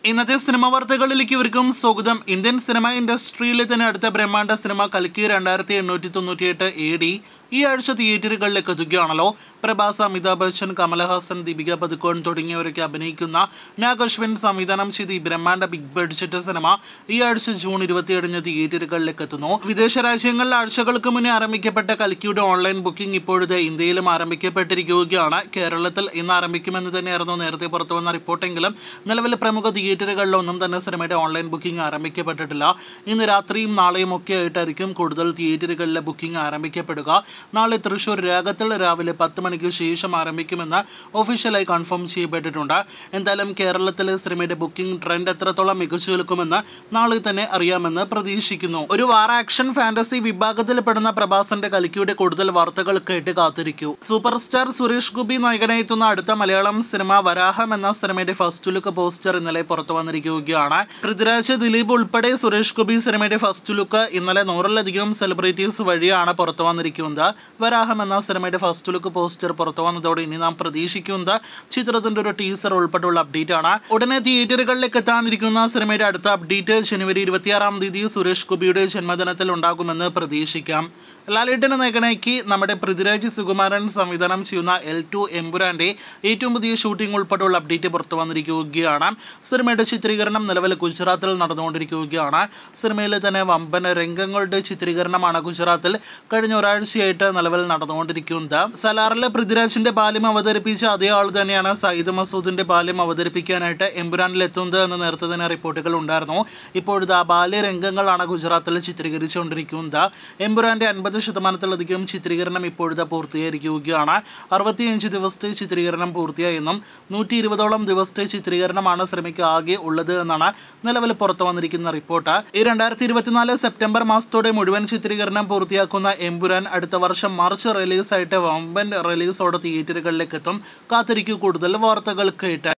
ഇന്നത്തെ സിനിമ വാർത്തകളിലേക്ക് ഇവർക്കും സ്വാഗതം ഇന്ത്യൻ സിനിമ ഇൻഡസ്ട്രിയിലെ തന്നെ അടുത്ത ബ്രഹ്മാണ്ഡ സിനിമ കൽക്കി രണ്ടായിരത്തി എണ്ണൂറ്റി തൊണ്ണൂറ്റിയെട്ട് എ ഡി ഈ ആഴ്ച തിയേറ്ററുകളിലേക്ക് എത്തുകയാണല്ലോ പ്രഭാസ് അമിതാഭ് ബച്ചൻ കമലഹാസൻ ദീപിക പതുക്കോൺ തുടങ്ങിയവരൊക്കെ അഭിനയിക്കുന്ന നാഗ് അശ്വിൻ സംവിധാനം ചെയ്ത ഈ ബ്രഹ്മാണ്ഡ ബിഗ് ബഡ്ജറ്റ് സിനിമ ഈ ആഴ്ച ജൂൺ ഇരുപത്തിയേഴിന് തിയേറ്ററുകളിലേക്ക് എത്തുന്നു വിദേശ രാജ്യങ്ങളിൽ ആഴ്ചകൾക്ക് മുന്നേ ആരംഭിക്കപ്പെട്ട കൽക്കിയുടെ ഓൺലൈൻ ബുക്കിംഗ് ഇപ്പോഴത്തെ ഇന്ത്യയിലും ആരംഭിക്കപ്പെട്ടിരിക്കുകയാണ് കേരളത്തിൽ ഇന്ന് ആരംഭിക്കുമെന്ന് തന്നെയായിരുന്നു നേരത്തെ പുറത്തു വന്ന റിപ്പോർട്ടെങ്കിലും നിലവിൽ പ്രമുഖ തിയേറ്ററുകളിലൊന്നും തന്നെ സിനിമയുടെ ഓൺലൈൻ ബുക്കിംഗ് ആരംഭിക്കപ്പെട്ടിട്ടില്ല ഇന്ന് രാത്രിയും നാളെയും ഒക്കെ ആയിട്ടായിരിക്കും കൂടുതൽ തിയേറ്ററുകളിലെ ബുക്കിംഗ് ആരംഭിക്കപ്പെടുക നാളെ തൃശൂർ രാഗത്തിൽ രാവിലെ പത്ത് മണിക്ക് ശേഷം ആരംഭിക്കുമെന്ന് ഒഫീഷ്യലായി കൺഫേം ചെയ്യപ്പെട്ടിട്ടുണ്ട് എന്തായാലും കേരളത്തിലെ സിനിമയുടെ ബുക്കിംഗ് ട്രെൻഡ് എത്രത്തോളം മികച്ചു നിൽക്കുമെന്ന് നാളെ തന്നെ അറിയാമെന്ന് പ്രതീക്ഷിക്കുന്നു ഒരു വാർ ആക്ഷൻ ഫാന്റസി വിഭാഗത്തിൽപ്പെടുന്ന പ്രഭാസന്റെ കലിക്കിയുടെ കൂടുതൽ വാർത്തകൾ കേട്ട് കാത്തിരിക്കൂ സൂപ്പർ സ്റ്റാർ സുരേഷ് ഗോപി നായകനെ എത്തുന്ന അടുത്ത മലയാളം സിനിമ വരാഹം എന്ന സിനിമയുടെ ഫസ്റ്റ് ലുക്ക് പോസ്റ്റർ ഇന്നലെ പുറത്തു വന്നിരിക്കുകയാണ് പൃഥ്വിരാജ് ദിലീപ് ഉൾപ്പെടെ സുരേഷ് ഗോപി സിനിമയുടെ ഫസ്റ്റ് ലുക്ക് ഇന്നലെ നൂറിലധികം സെലിബ്രിറ്റീസ് വഴിയാണ് പുറത്തു വന്നിരിക്കുന്നത് വരാഹം എന്ന സിനിമയുടെ ഫസ്റ്റ് ലുക്ക് പോസ്റ്റർ പുറത്തു വന്നതോടെ ഇനി നാം പ്രതീക്ഷിക്കുന്നത് ചിത്രത്തിന്റെ ഒരു ടീസർ ഉൾപ്പെടെയുള്ള അപ്ഡേറ്റ് ആണ് ഉടനെ തിയേറ്ററുകളിലേക്ക് എത്താനിരിക്കുന്ന സിനിമയുടെ അടുത്ത അപ്ഡേറ്റ് ജനുവരി ഇരുപത്തിയാറാം തീയതി സുരേഷ് ഗോപിയുടെ ജന്മദിനത്തിൽ ഉണ്ടാകുമെന്ന് പ്രതീക്ഷിക്കാം ലാലേട്ടനെ നായകനാക്കി നമ്മുടെ പൃഥ്വിരാജ് സുകുമാരൻ സംവിധാനം ചെയ്യുന്ന എൽ ടു എമ്പുരാന്റെ ഏറ്റവും പുതിയ ഷൂട്ടിംഗ് ഉൾപ്പെടെയുള്ള അപ്ഡേറ്റ് പുറത്തു വന്നിരിക്കുകയാണ് സിനിമയുടെ ചിത്രീകരണം നിലവിൽ ഗുജറാത്തിൽ നടന്നുകൊണ്ടിരിക്കുകയാണ് സിനിമയിൽ തന്നെ വമ്പൻ രംഗങ്ങളുടെ ചിത്രീകരണമാണ് ഗുജറാത്തിൽ കഴിഞ്ഞ ഒരാഴ്ചയായിട്ട് നിലവിൽ നടന്നുകൊണ്ടിരിക്കുന്നത് സലാറിലെ പൃഥ്വിരാജിന്റെ ബാല്യം അവതരിപ്പിച്ച അതേ ആൾ തന്നെയാണ് സയ്യിദ് മസൂദിന്റെ ബാല്യം അവതരിപ്പിക്കാനായിട്ട് എമ്പുരാനിൽ എത്തുന്നത് എന്ന് നേരത്തെ തന്നെ റിപ്പോർട്ടുകൾ ഉണ്ടായിരുന്നു ഇപ്പോഴത്തെ ആ ബാല്യ രംഗങ്ങളാണ് ഗുജറാത്തിൽ ചിത്രീകരിച്ചുകൊണ്ടിരിക്കുന്നത് എമ്പുരാന്റെ അൻപത് ശതമാനത്തിലധികം ചിത്രീകരണം ഇപ്പോഴത്തെ പൂർത്തീകരിക്കുകയാണ് അറുപത്തിയഞ്ച് ദിവസത്തെ ചിത്രീകരണം പൂർത്തിയായെന്നും നൂറ്റി ഇരുപതോളം ദിവസത്തെ ചിത്രീകരണമാണ് സിനിമയ്ക്ക് ആകെ ഉള്ളത് എന്നാണ് നിലവിൽ പുറത്തു വന്നിരിക്കുന്ന റിപ്പോർട്ട് ഈ രണ്ടായിരത്തി ഇരുപത്തിനാല് സെപ്റ്റംബർ മാസത്തോടെ മുഴുവൻ ചിത്രീകരണം പൂർത്തിയാക്കുന്ന എമ്പുരാൻ അടുത്ത വർഷം മാർച്ച് റിലീസായിട്ട് വമ്പൻ റിലീസോടെ തിയേറ്ററുകളിലേക്ക് എത്തും കാത്തിരിക്കൂ കൂടുതൽ വാർത്തകൾ കേട്ട്